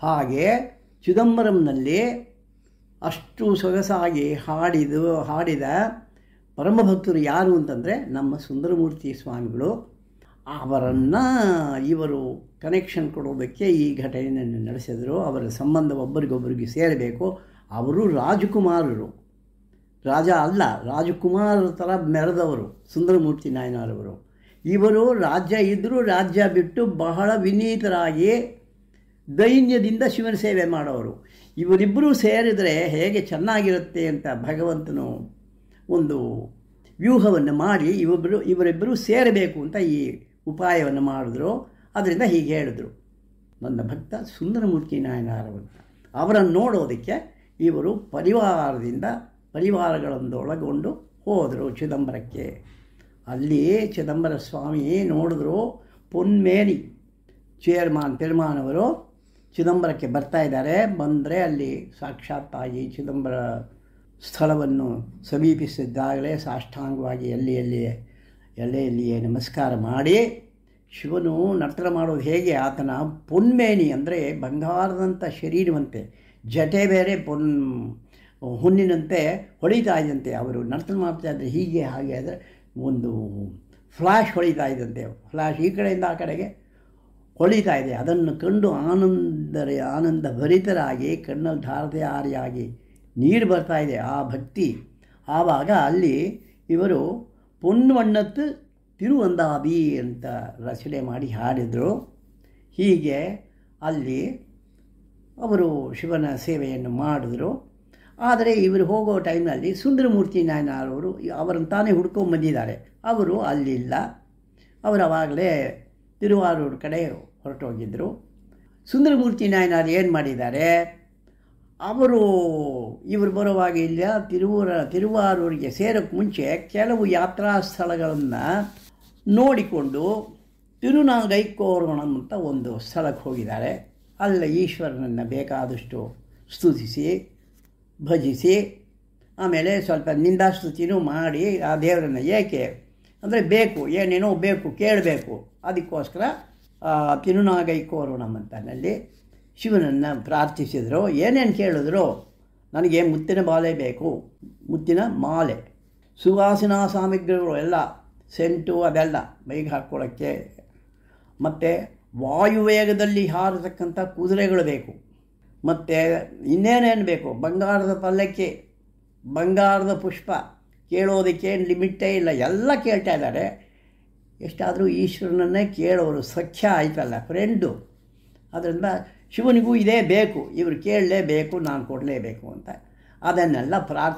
ಹಾಗೆ ಚಿದಂಬರಂನಲ್ಲಿ ಅಷ್ಟು ಸೊಗಸಾಗಿ ಹಾಡಿದು ಹಾಡಿದ ಪರಮಭಕ್ತರು ಯಾರು ಅಂತಂದರೆ ನಮ್ಮ ಸುಂದರಮೂರ್ತಿ ಸ್ವಾಮಿಗಳು ಅವರನ್ನು ಇವರು ಕನೆಕ್ಷನ್ ಕೊಡೋದಕ್ಕೆ ಈ ಘಟನೆಯನ್ನು ನಡೆಸಿದರು ಅವರ ಸಂಬಂಧ ಒಬ್ಬರಿಗೊಬ್ಬರಿಗೆ ಸೇರಬೇಕು ಅವರು ರಾಜಕುಮಾರರು ರಾಜ ಅಲ್ಲ ರಾಜಕುಮಾರರ ಥರ ಮೆರೆದವರು ಸುಂದರಮೂರ್ತಿ ನಾಯನರವರು ಇವರು ರಾಜ್ಯ ಇದ್ದರೂ ರಾಜ್ಯ ಬಿಟ್ಟು ಬಹಳ ವಿನೀತರಾಗಿ ದೈನ್ಯದಿಂದ ಶಿವನ ಸೇವೆ ಮಾಡೋರು ಇವರಿಬ್ಬರೂ ಸೇರಿದರೆ ಹೇಗೆ ಚೆನ್ನಾಗಿರುತ್ತೆ ಅಂತ ಭಗವಂತನು ಒಂದು ವ್ಯೂಹವನ್ನು ಮಾಡಿ ಇವೊಬ್ಬರು ಇವರಿಬ್ಬರು ಸೇರಬೇಕು ಅಂತ ಈ ಉಪಾಯವನ್ನು ಮಾಡಿದ್ರು ಅದರಿಂದ ಹೀಗೆ ಹೇಳಿದ್ರು ನನ್ನ ಭಕ್ತ ಸುಂದರಮೂರ್ತಿ ನಾಯನಾರವಂತ ಅವರನ್ನು ನೋಡೋದಕ್ಕೆ ಇವರು ಪರಿವಾರದಿಂದ ಪರಿವಾರಗಳೊಂದೊಳಗೊಂಡು ಹೋದರು ಚಿದಂಬರಕ್ಕೆ ಅಲ್ಲಿ ಚಿದಂಬರ ಸ್ವಾಮಿ ನೋಡಿದ್ರು ಪೊನ್ಮೇನಿ ಚೇರ್ಮಾನ್ ಪೆರುಮಾನವರು ಚಿದಂಬರಕ್ಕೆ ಬರ್ತಾ ಇದ್ದಾರೆ ಬಂದರೆ ಅಲ್ಲಿ ಸಾಕ್ಷಾತ್ತಾಗಿ ಚಿದಂಬರ ಸ್ಥಳವನ್ನು ಸಮೀಪಿಸಿದ್ದಾಗಲೇ ಸಾಷ್ಟಾಂಗವಾಗಿ ಎಲ್ಲಿ ಎಲ್ಲಿಯೇ ಎಲ್ಲೇ ಎಲ್ಲಿಯೇ ನಮಸ್ಕಾರ ಮಾಡಿ ಶಿವನು ನರ್ತನ ಮಾಡೋದು ಹೇಗೆ ಆತನ ಪೊನ್ಮೇನಿ ಅಂದರೆ ಬಂಗಾರದಂಥ ಶರೀರವಂತೆ ಜಟೆ ಬೇರೆ ಪೊನ್ ಹುಣ್ಣಿನಂತೆ ಹೊಳಿತಾ ಇದ್ದಂತೆ ಅವರು ನರ್ತನ ಮಾಡ್ತಾ ಇದ್ದರೆ ಹೀಗೆ ಹಾಗೆ ಅಂದರೆ ಒಂದು ಫ್ಲ್ಯಾಶ್ ಹೊಳಿತಾ ಇದ್ದಂತೆ ಫ್ಲ್ಯಾಶ್ ಈ ಕಡೆಯಿಂದ ಆ ಕಡೆಗೆ ಹೊಳಿತಾ ಇದೆ ಅದನ್ನು ಕಂಡು ಆನಂದರೇ ಆನಂದ ಭರಿತರಾಗಿ ಕಣ್ಣಲ್ಲಿ ಧಾರಧಾರಿಯಾಗಿ ನೀರು ಬರ್ತಾ ಇದೆ ಆ ಭಕ್ತಿ ಆವಾಗ ಅಲ್ಲಿ ಇವರು ಪೊನ್ವಣ್ಣತ್ತು ತಿರುವಂದಾಬಿ ಅಂತ ರಚನೆ ಮಾಡಿ ಹಾಡಿದರು ಹೀಗೆ ಅಲ್ಲಿ ಅವರು ಶಿವನ ಸೇವೆಯನ್ನು ಮಾಡಿದ್ರು ಆದರೆ ಇವರು ಹೋಗೋ ಟೈಮ್ನಲ್ಲಿ ಸುಂದರಮೂರ್ತಿ ನಾಯನರವರು ಅವರನ್ನು ತಾನೇ ಹುಡ್ಕೊಂಡು ಬಂದಿದ್ದಾರೆ ಅವರು ಅಲ್ಲಿಲ್ಲ ಅವರು ಅವಾಗಲೇ ತಿರುವಾರೂರು ಕಡೆ ಹೊರಟೋಗಿದ್ದರು ಸುಂದರಮೂರ್ತಿ ನಾಯನರು ಏನು ಮಾಡಿದ್ದಾರೆ ಅವರು ಇವರು ಬರುವಾಗ ಇಲ್ಲ ತಿರುವೂರ ತಿರುವಾರೂರಿಗೆ ಸೇರೋಕ್ಕೆ ಮುಂಚೆ ಕೆಲವು ಯಾತ್ರಾ ಸ್ಥಳಗಳನ್ನು ನೋಡಿಕೊಂಡು ತಿರುನಾಗೈಕೋರೋಣಂ ಅಂತ ಒಂದು ಸ್ಥಳಕ್ಕೆ ಹೋಗಿದ್ದಾರೆ ಅಲ್ಲಿ ಈಶ್ವರನನ್ನು ಬೇಕಾದಷ್ಟು ಸ್ತುತಿಸಿ ಭಜಿಸಿ ಆಮೇಲೆ ಸ್ವಲ್ಪ ನಿಂದಾಸ್ತುತಿನೂ ಮಾಡಿ ಆ ದೇವರನ್ನು ಏಕೆ ಅಂದರೆ ಬೇಕು ಏನೇನೋ ಬೇಕು ಕೇಳಬೇಕು ಅದಕ್ಕೋಸ್ಕರ ತಿರುನಾಗೈಕೋರೋಣಂ ಅಂತನಲ್ಲಿ ಶಿವನನ್ನು ಪ್ರಾರ್ಥಿಸಿದರು ಏನೇನು ಕೇಳಿದ್ರು ನನಗೆ ಮುತ್ತಿನ ಮಾಲೆ ಬೇಕು ಮುತ್ತಿನ ಮಾಲೆ ಸುವಾಸನಾ ಸಾಮಗ್ರಿಗಳು ಎಲ್ಲ ಸೆಂಟು ಅದೆಲ್ಲ ಮೈಗೆ ಹಾಕ್ಕೊಳ್ಳೋಕ್ಕೆ ಮತ್ತು ವಾಯುವೇಗದಲ್ಲಿ ಹಾರತಕ್ಕಂಥ ಕುದುರೆಗಳು ಬೇಕು ಮತ್ತು ಇನ್ನೇನೇನು ಬೇಕು ಬಂಗಾರದ ಪಲ್ಲಕ್ಕಿ ಬಂಗಾರದ ಪುಷ್ಪ ಕೇಳೋದಕ್ಕೆ ಏನು ಲಿಮಿಟೇ ಇಲ್ಲ ಎಲ್ಲ ಕೇಳ್ತಾ ಇದ್ದಾರೆ ಎಷ್ಟಾದರೂ ಈಶ್ವರನನ್ನೇ ಕೇಳೋರು ಸಖ್ಯ ಆಯ್ತಲ್ಲ ಫ್ರೆಂಡು ಅದರಿಂದ ಶಿವನಿಗೂ ಇದೇ ಬೇಕು ಇವರು ಕೇಳಲೇಬೇಕು ನಾನು ಕೊಡಲೇಬೇಕು ಅಂತ ಅದನ್ನೆಲ್ಲ ಪ್ರಾರ್ಥನೆ